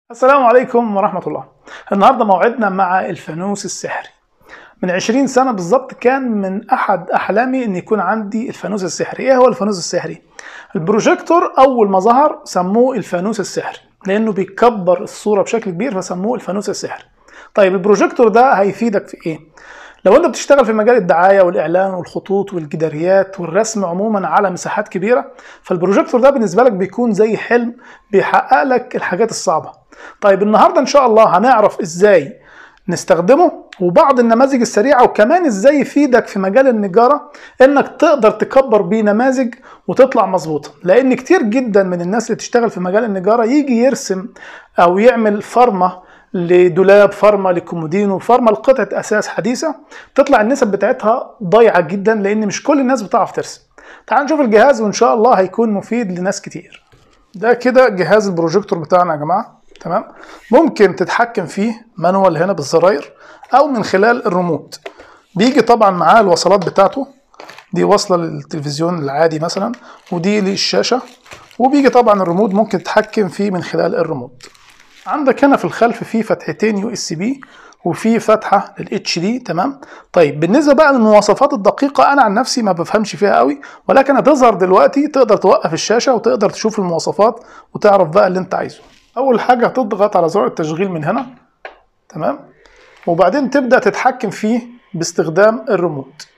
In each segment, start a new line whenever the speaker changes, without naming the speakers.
السلام عليكم ورحمة الله النهاردة موعدنا مع الفانوس السحري من 20 سنة بالظبط كان من أحد أحلامي أن يكون عندي الفانوس السحري إيه هو الفانوس السحري؟ البروجيكتور أول ما ظهر سموه الفانوس السحري لأنه بيكبر الصورة بشكل كبير فسموه الفانوس السحري طيب البروجيكتور ده هيفيدك في إيه؟ لو انت بتشتغل في مجال الدعايه والاعلان والخطوط والجداريات والرسم عموما على مساحات كبيره فالبروجيكتور ده بالنسبه لك بيكون زي حلم بيحقق لك الحاجات الصعبه طيب النهارده ان شاء الله هنعرف ازاي نستخدمه وبعض النماذج السريعه وكمان ازاي يفيدك في مجال النجاره انك تقدر تكبر بيه نماذج وتطلع مظبوطه لان كتير جدا من الناس اللي تشتغل في مجال النجاره يجي يرسم او يعمل فرمه لدولاب فرمة لكومودينو فرمة لقطعة أساس حديثة تطلع النسب بتاعتها ضايعة جدا لأن مش كل الناس بتعرف ترسم تعال نشوف الجهاز وإن شاء الله هيكون مفيد لناس كتير ده كده جهاز البروجيكتور بتاعنا يا جماعة تمام ممكن تتحكم فيه مانوال هنا بالزراير أو من خلال الريموت بيجي طبعا معاه الوصلات بتاعته دي واصلة للتلفزيون العادي مثلا ودي للشاشة وبيجي طبعا الريموت ممكن تتحكم فيه من خلال الريموت عندك هنا في الخلف في فتحتين يو اس بي وفي فتحه للاتش دي تمام طيب بالنسبه بقى للمواصفات الدقيقه انا عن نفسي ما بفهمش فيها قوي ولكن هتظهر دلوقتي تقدر توقف الشاشه وتقدر تشوف المواصفات وتعرف بقى اللي انت عايزه اول حاجه هتضغط على زرار التشغيل من هنا تمام وبعدين تبدا تتحكم فيه باستخدام الريموت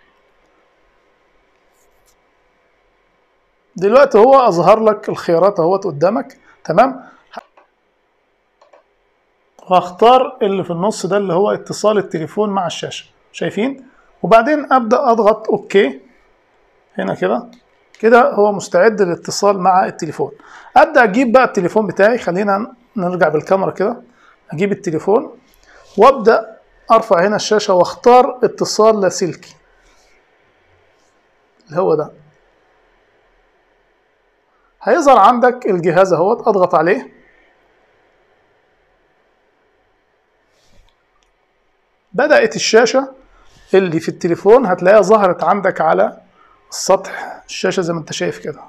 دلوقتي هو اظهر لك الخيارات اهوت قدامك تمام وهختار اللي في النص ده اللي هو اتصال التليفون مع الشاشة شايفين وبعدين ابدأ اضغط اوكي هنا كده كده هو مستعد للاتصال مع التليفون ابدأ اجيب بقى التليفون بتاعي خلينا نرجع بالكاميرا كده اجيب التليفون وابدأ ارفع هنا الشاشة واختار اتصال لاسلكي اللي هو ده هيظهر عندك الجهاز اهوت اضغط عليه بدأت الشاشة اللي في التليفون هتلاقيها ظهرت عندك على السطح الشاشة زي ما انت شايف كده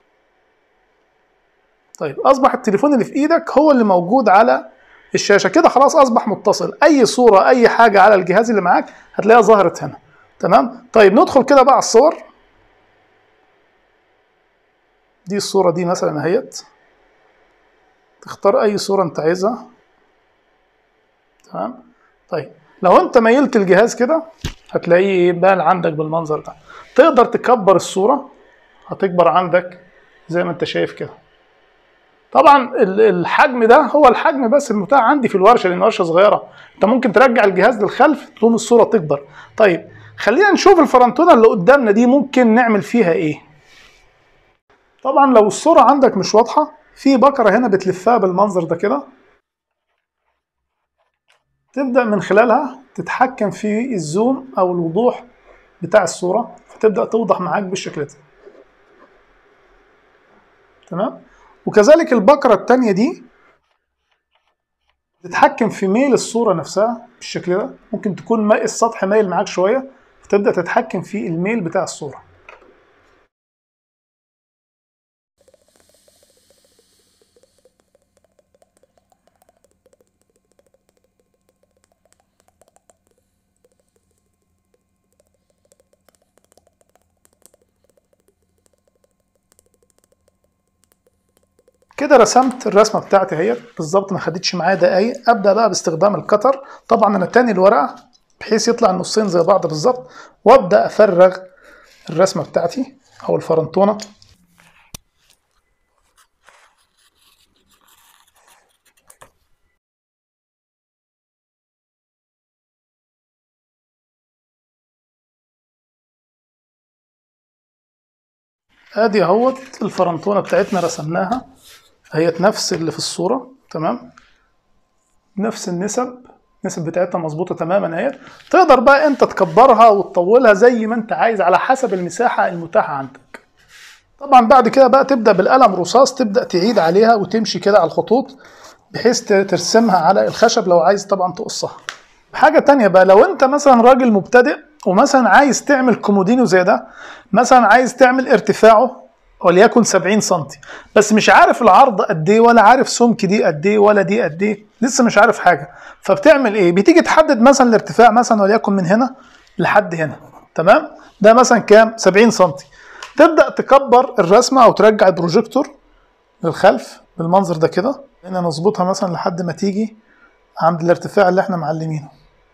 طيب أصبح التليفون اللي في إيدك هو اللي موجود على الشاشة كده خلاص أصبح متصل أي صورة أي حاجة على الجهاز اللي معاك هتلاقيها ظهرت هنا تمام طيب ندخل كده بقى على الصور دي الصورة دي مثلا اهيت تختار أي صورة أنت عايزها تمام طيب لو انت ميلت الجهاز كده هتلاقيه بان عندك بالمنظر ده تقدر تكبر الصورة هتكبر عندك زي ما انت شايف كده طبعا الحجم ده هو الحجم بس المتاح عندي في الورشة لان الورشة صغيرة انت ممكن ترجع الجهاز للخلف تقوم الصورة تكبر طيب خلينا نشوف الفرنتونة اللي قدامنا دي ممكن نعمل فيها ايه طبعا لو الصورة عندك مش واضحة في بكرة هنا بتلفها بالمنظر ده كده تبدأ من خلالها تتحكم في الزوم أو الوضوح بتاع الصورة فتبدأ توضح معاك بالشكل ده تمام وكذلك البكرة التانية دي تتحكم في ميل الصورة نفسها بالشكل ده ممكن تكون السطح مايل معاك شوية فتبدأ تتحكم في الميل بتاع الصورة كده رسمت الرسمه بتاعتي اهي بالظبط ما خدتش معايا دقايق ابدا بقى باستخدام الكتر طبعا انا تاني الورقه بحيث يطلع النصين زي بعض بالظبط وابدا افرغ الرسمه بتاعتي او الفرنتونه ادي اهوت الفرنتونه بتاعتنا رسمناها هي نفس اللي في الصورة تمام نفس النسب النسب بتاعتها مظبوطة تماما اهي تقدر بقى انت تكبرها وتطولها زي ما انت عايز على حسب المساحة المتاحة عندك طبعا بعد كده بقى تبدأ بالقلم رصاص تبدأ تعيد عليها وتمشي كده على الخطوط بحيث ترسمها على الخشب لو عايز طبعا تقصها حاجة تانية بقى لو انت مثلا راجل مبتدئ ومثلا عايز تعمل كومودينو زي ده مثلا عايز تعمل ارتفاعه وليكن 70 سم بس مش عارف العرض قد ايه ولا عارف سمك دي قد ايه ولا دي قد ايه لسه مش عارف حاجه فبتعمل ايه بتيجي تحدد مثلا الارتفاع مثلا وليكن من هنا لحد هنا تمام ده مثلا كام 70 سم تبدا تكبر الرسمه او ترجع البروجيكتور للخلف بالمنظر ده كده هنا نظبطها مثلا لحد ما تيجي عند الارتفاع اللي احنا معلمينه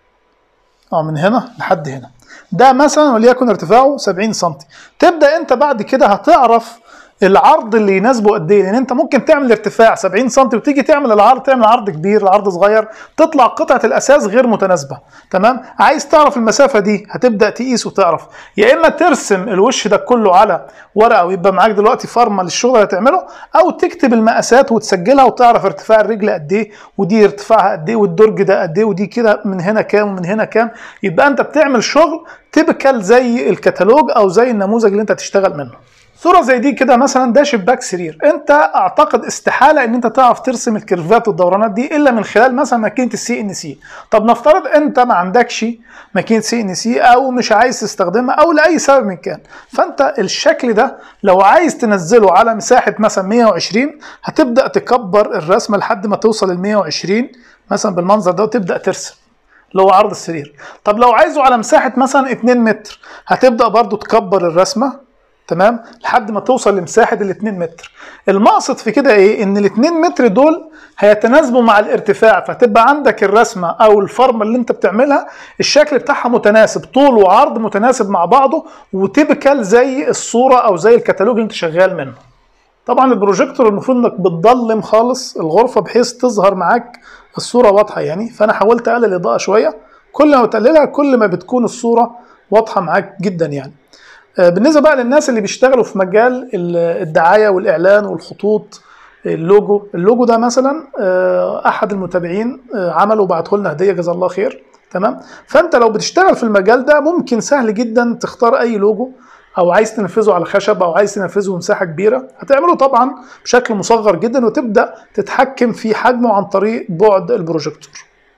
اه من هنا لحد هنا ده مثلا وليكن ارتفاعه 70 سم تبدا انت بعد كده هتعرف العرض اللي يناسبه قد ايه لان انت ممكن تعمل ارتفاع 70 سم وتيجي تعمل العرض تعمل عرض كبير العرض صغير تطلع قطعه الاساس غير متناسبه تمام عايز تعرف المسافه دي هتبدا تقيس وتعرف يا اما ترسم الوش ده كله على ورقه ويبقى معاك دلوقتي فارما للشغل اللي هتعمله او تكتب المقاسات وتسجلها وتعرف ارتفاع الرجل قد ايه ودي ارتفاعها قد ايه والدرج ده قد ايه ودي كده من هنا كام ومن هنا كام يبقى انت بتعمل شغل تبكل زي الكتالوج او زي النموذج اللي انت تشتغل منه صورة زي دي كده مثلا ده شباك سرير انت اعتقد استحالة ان انت تعرف ترسم الكيرفات والدورانات دي الا من خلال مثلا ماكينة السي ان سي طب نفترض انت ما عندكش ماكينة سي ان سي او مش عايز تستخدمها او لاي سبب من كان فانت الشكل ده لو عايز تنزله على مساحة مثلا 120 هتبدأ تكبر الرسمة لحد ما توصل ل 120 مثلا بالمنظر ده وتبدأ ترسم اللي هو عرض السرير طب لو عايزه على مساحة مثلا 2 متر هتبدأ برضو تكبر الرسمة تمام لحد ما توصل لمساحه ال 2 متر المقصد في كده ايه ان ال 2 متر دول هيتناسبوا مع الارتفاع فتبقى عندك الرسمه او الفرمه اللي انت بتعملها الشكل بتاعها متناسب طول وعرض متناسب مع بعضه وتبكل زي الصوره او زي الكتالوج اللي انت شغال منه طبعا البروجيكتور المفروض انك بتضلم خالص الغرفه بحيث تظهر معاك الصوره واضحه يعني فانا حاولت اقلل الاضاءه شويه كل ما بتقللها كل ما بتكون الصوره واضحه معاك جدا يعني بالنسبه بقى للناس اللي بيشتغلوا في مجال الدعايه والاعلان والخطوط اللوجو اللوجو ده مثلا احد المتابعين عمله وبعته لنا هديه جزاه الله خير تمام فانت لو بتشتغل في المجال ده ممكن سهل جدا تختار اي لوجو او عايز تنفذه على خشب او عايز تنفذه مساحه كبيره هتعمله طبعا بشكل مصغر جدا وتبدا تتحكم في حجمه عن طريق بعد البروجيكتور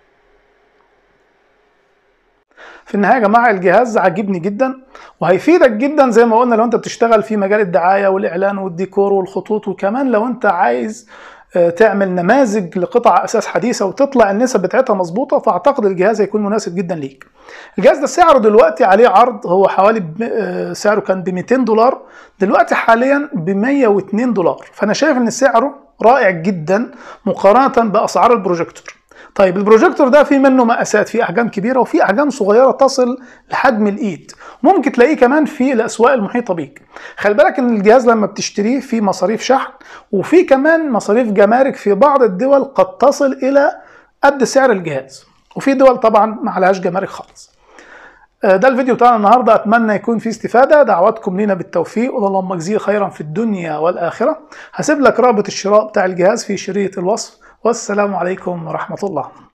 في النهايه يا جماعه الجهاز عاجبني جدا وهيفيدك جدا زي ما قلنا لو انت بتشتغل في مجال الدعايه والاعلان والديكور والخطوط وكمان لو انت عايز تعمل نماذج لقطع اساس حديثه وتطلع النسب بتاعتها مظبوطه فاعتقد الجهاز هيكون مناسب جدا ليك. الجهاز ده سعره دلوقتي عليه عرض هو حوالي سعره كان ب 200 دولار دلوقتي حاليا ب 102 دولار فانا شايف ان سعره رائع جدا مقارنه باسعار البروجيكتور. طيب البروجيكتور ده فيه منه مقاسات في احجام كبيره وفي احجام صغيره تصل لحجم الايد ممكن تلاقيه كمان في الاسواق المحيطه بيك خلي بالك ان الجهاز لما بتشتريه في مصاريف شحن وفي كمان مصاريف جمارك في بعض الدول قد تصل الى قد سعر الجهاز وفي دول طبعا ما عليهاش جمارك خالص ده الفيديو بتاعنا النهارده اتمنى يكون فيه استفاده دعواتكم لينا بالتوفيق اللهم اجزيه خيرا في الدنيا والاخره هسيب لك رابط الشراء بتاع الجهاز في شريط الوصف والسلام عليكم ورحمة الله